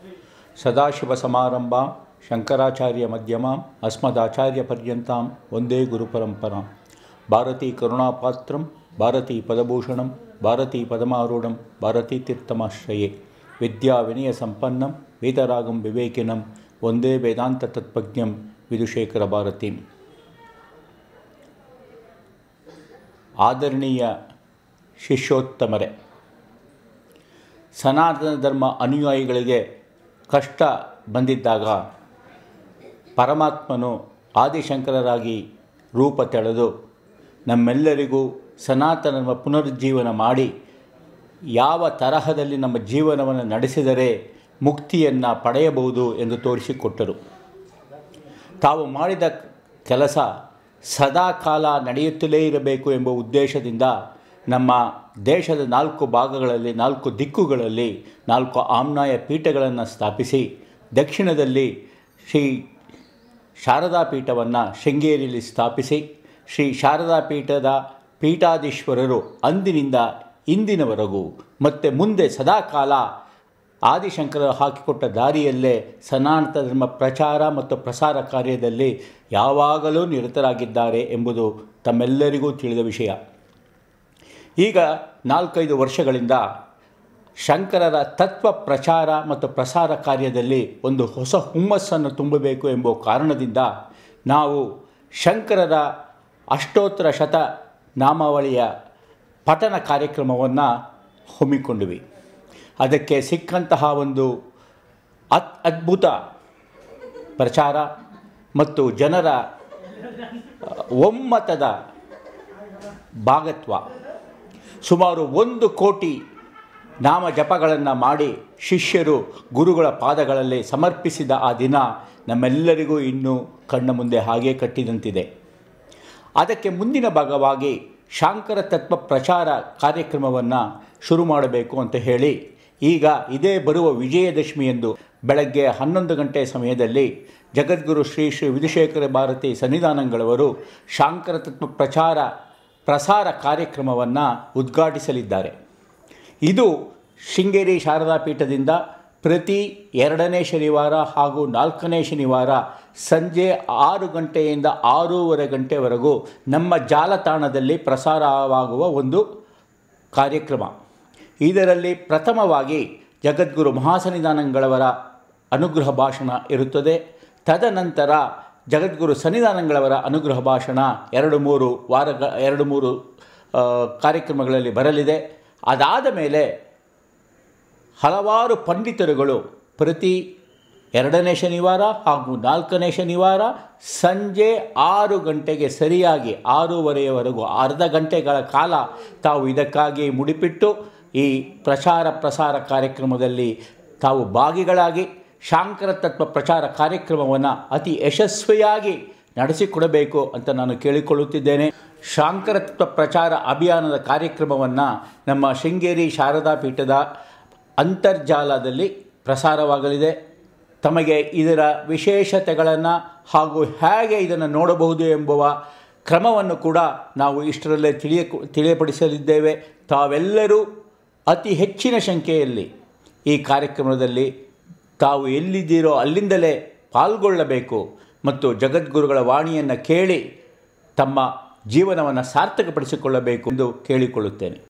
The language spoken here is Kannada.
ಸದಾಶಿವಸಮಾರಂಭಾಂ ಶಂಕರಾಚಾರ್ಯಮಧ್ಯಮಾಂ ಅಸ್ಮದಾಚಾರ್ಯಪರ್ಯಂತಾಂ ಒಂದೇ ಗುರುಪರಂಪರಾಂ ಭಾರತೀ ಕರುಣಾಪಾತ್ರಂ ಭಾರತೀ ಪದಭೂಷಣಂ ಭಾರತೀ ಪದಮಾರೂಢಂ ಭಾರತೀ ತೀರ್ಥಮಾಶ್ರಯೇ ವಿದ್ಯಾ ವಿನಯ ಸಂಪನ್ನಂ ವೇದರಾಗಂ ವಿವೇಕಿನಂ ಒಂದೇ ವೇದಾಂತ ತತ್ವಜ್ಞಂ ವಿದುಶೇಖರ ಭಾರತೀಂ ಆದರಣೀಯ ಶಿಷ್ಯೋತ್ತಮರೇ ಸನಾತನ ಧರ್ಮ ಅನುಯಾಯಿಗಳಿಗೆ ಕಷ್ಟ ಬಂದಿದ್ದಾಗ ಪರಮಾತ್ಮನು ಆದಿಶಂಕರರಾಗಿ ರೂಪ ತೆಳೆದು ನಮ್ಮೆಲ್ಲರಿಗೂ ಸನಾತನ ಧರ್ಮ ಪುನರುಜ್ಜೀವನ ಮಾಡಿ ಯಾವ ತರಹದಲ್ಲಿ ನಮ್ಮ ಜೀವನವನ್ನು ನಡೆಸಿದರೆ ಮುಕ್ತಿಯನ್ನು ಪಡೆಯಬಹುದು ಎಂದು ತೋರಿಸಿಕೊಟ್ಟರು ತಾವು ಮಾಡಿದ ಕೆಲಸ ಸದಾ ಕಾಲ ನಡೆಯುತ್ತಲೇ ಇರಬೇಕು ಎಂಬ ಉದ್ದೇಶದಿಂದ ನಮ್ಮ ದೇಶದ ನಾಲ್ಕು ಭಾಗಗಳಲ್ಲಿ ನಾಲ್ಕು ದಿಕ್ಕುಗಳಲ್ಲಿ ನಾಲ್ಕು ಆಮ್ನಾಯ ಪೀಠಗಳನ್ನು ಸ್ಥಾಪಿಸಿ ದಕ್ಷಿಣದಲ್ಲಿ ಶ್ರೀ ಶಾರದಾ ಪೀಠವನ್ನು ಶೃಂಗೇರಿಯಲ್ಲಿ ಸ್ಥಾಪಿಸಿ ಶ್ರೀ ಶಾರದಾ ಪೀಠದ ಪೀಠಾಧೀಶ್ವರರು ಅಂದಿನಿಂದ ಇಂದಿನವರೆಗೂ ಮತ್ತು ಮುಂದೆ ಸದಾಕಾಲ ಆದಿಶಂಕರರು ಹಾಕಿಕೊಟ್ಟ ದಾರಿಯಲ್ಲೇ ಸನಾತನ ಧರ್ಮ ಪ್ರಚಾರ ಮತ್ತು ಪ್ರಸಾರ ಕಾರ್ಯದಲ್ಲಿ ಯಾವಾಗಲೂ ನಿರತರಾಗಿದ್ದಾರೆ ಎಂಬುದು ತಮ್ಮೆಲ್ಲರಿಗೂ ತಿಳಿದ ವಿಷಯ ಈಗ ನಾಲ್ಕೈದು ವರ್ಷಗಳಿಂದ ಶಂಕರರ ತತ್ವ ಪ್ರಚಾರ ಮತ್ತು ಪ್ರಸಾರ ಕಾರ್ಯದಲ್ಲಿ ಒಂದು ಹೊಸ ಹುಮ್ಮಸ್ಸನ್ನು ತುಂಬಬೇಕು ಎಂಬ ಕಾರಣದಿಂದ ನಾವು ಶಂಕರರ ಅಷ್ಟೋತ್ತರ ಶತ ನಾಮಾವಳಿಯ ಪಠನ ಕಾರ್ಯಕ್ರಮವನ್ನು ಹಮ್ಮಿಕೊಂಡ್ವಿ ಅದಕ್ಕೆ ಸಿಕ್ಕಂತಹ ಒಂದು ಅತ್ ಅದ್ಭುತ ಪ್ರಚಾರ ಮತ್ತು ಜನರ ಒಮ್ಮತದ ಭಾಗತ್ವ ಸುಮಾರು ಒಂದು ಕೋಟಿ ನಾಮ ಜಪಗಳನ್ನು ಮಾಡಿ ಶಿಷ್ಯರು ಗುರುಗಳ ಪಾದಗಳಲ್ಲಿ ಸಮರ್ಪಿಸಿದ ಆ ದಿನ ನಮ್ಮೆಲ್ಲರಿಗೂ ಇನ್ನೂ ಕಣ್ಣ ಮುಂದೆ ಹಾಗೇ ಕಟ್ಟಿದಂತಿದೆ ಅದಕ್ಕೆ ಮುಂದಿನ ಭಾಗವಾಗಿ ಶಾಂಕರ ತತ್ವ ಪ್ರಚಾರ ಕಾರ್ಯಕ್ರಮವನ್ನು ಶುರು ಮಾಡಬೇಕು ಅಂತ ಹೇಳಿ ಈಗ ಇದೇ ಬರುವ ವಿಜಯದಶಮಿಯಂದು ಬೆಳಗ್ಗೆ ಹನ್ನೊಂದು ಗಂಟೆ ಸಮಯದಲ್ಲಿ ಜಗದ್ಗುರು ಶ್ರೀ ಶ್ರೀ ವಿಧುಶೇಖರ ಭಾರತಿ ಸನ್ನಿಧಾನಗಳವರು ಶಾಂಕರ ತತ್ವ ಪ್ರಚಾರ ಪ್ರಸಾರ ಕಾರ್ಯಕ್ರಮವನ್ನು ಉದ್ಘಾಟಿಸಲಿದ್ದಾರೆ ಇದು ಶೃಂಗೇರಿ ಶಾರದಾ ಪೀಠದಿಂದ ಪ್ರತಿ ಎರಡನೇ ಶನಿವಾರ ಹಾಗೂ ನಾಲ್ಕನೇ ಶನಿವಾರ ಸಂಜೆ ಆರು ಗಂಟೆಯಿಂದ ಆರೂವರೆ ಗಂಟೆವರೆಗೂ ನಮ್ಮ ಜಾಲತಾಣದಲ್ಲಿ ಪ್ರಸಾರವಾಗುವ ಒಂದು ಕಾರ್ಯಕ್ರಮ ಇದರಲ್ಲಿ ಪ್ರಥಮವಾಗಿ ಜಗದ್ಗುರು ಮಹಾಸನ್ನಿಧಾನಗಳವರ ಅನುಗ್ರಹ ಭಾಷಣ ಇರುತ್ತದೆ ತದನಂತರ ಜಗದ್ಗುರು ಸನ್ನಿಧಾನಗಳವರ ಅನುಗ್ರಹ ಭಾಷಣ ಎರಡು ಮೂರು ವಾರಗ ಎರಡು ಮೂರು ಕಾರ್ಯಕ್ರಮಗಳಲ್ಲಿ ಬರಲಿದೆ ಅದಾದ ಮೇಲೆ ಹಲವಾರು ಪಂಡಿತರುಗಳು ಪ್ರತಿ ಎರಡನೇ ಶನಿವಾರ ಹಾಗೂ ನಾಲ್ಕನೇ ಶನಿವಾರ ಸಂಜೆ ಆರು ಗಂಟೆಗೆ ಸರಿಯಾಗಿ ಆರೂವರೆಯವರೆಗೂ ಅರ್ಧ ಗಂಟೆಗಳ ಕಾಲ ತಾವು ಇದಕ್ಕಾಗಿ ಮುಡಿಪಿಟ್ಟು ಈ ಪ್ರಚಾರ ಪ್ರಸಾರ ಕಾರ್ಯಕ್ರಮದಲ್ಲಿ ತಾವು ಭಾಗಿಗಳಾಗಿ ಶಾಂಕರ ತತ್ವ ಪ್ರಚಾರ ಕಾರ್ಯಕ್ರಮವನ್ನು ಅತಿ ಯಶಸ್ವಿಯಾಗಿ ನಡೆಸಿಕೊಡಬೇಕು ಅಂತ ನಾನು ಕೇಳಿಕೊಳ್ಳುತ್ತಿದ್ದೇನೆ ಶಾಂಕರ ತತ್ವ ಪ್ರಚಾರ ಅಭಿಯಾನದ ಕಾರ್ಯಕ್ರಮವನ್ನು ನಮ್ಮ ಶೃಂಗೇರಿ ಶಾರದಾ ಪೀಠದ ಅಂತರ್ಜಾಲದಲ್ಲಿ ಪ್ರಸಾರವಾಗಲಿದೆ ತಮಗೆ ಇದರ ವಿಶೇಷತೆಗಳನ್ನು ಹಾಗೂ ಹೇಗೆ ಇದನ್ನು ನೋಡಬಹುದು ಎಂಬುವ ಕ್ರಮವನ್ನು ಕೂಡ ನಾವು ಇಷ್ಟರಲ್ಲೇ ತಿಳಿಯ ತಿಳಿಯಪಡಿಸಲಿದ್ದೇವೆ ತಾವೆಲ್ಲರೂ ಅತಿ ಹೆಚ್ಚಿನ ಸಂಖ್ಯೆಯಲ್ಲಿ ಈ ಕಾರ್ಯಕ್ರಮದಲ್ಲಿ ತಾವು ಎಲ್ಲಿದ್ದೀರೋ ಅಲ್ಲಿಂದಲೇ ಪಾಲ್ಗೊಳ್ಳಬೇಕು ಮತ್ತು ಜಗದ್ಗುರುಗಳ ವಾಣಿಯನ್ನು ಕೇಳಿ ತಮ್ಮ ಜೀವನವನ್ನು ಸಾರ್ಥಕಪಡಿಸಿಕೊಳ್ಳಬೇಕು ಎಂದು ಕೇಳಿಕೊಳ್ಳುತ್ತೇನೆ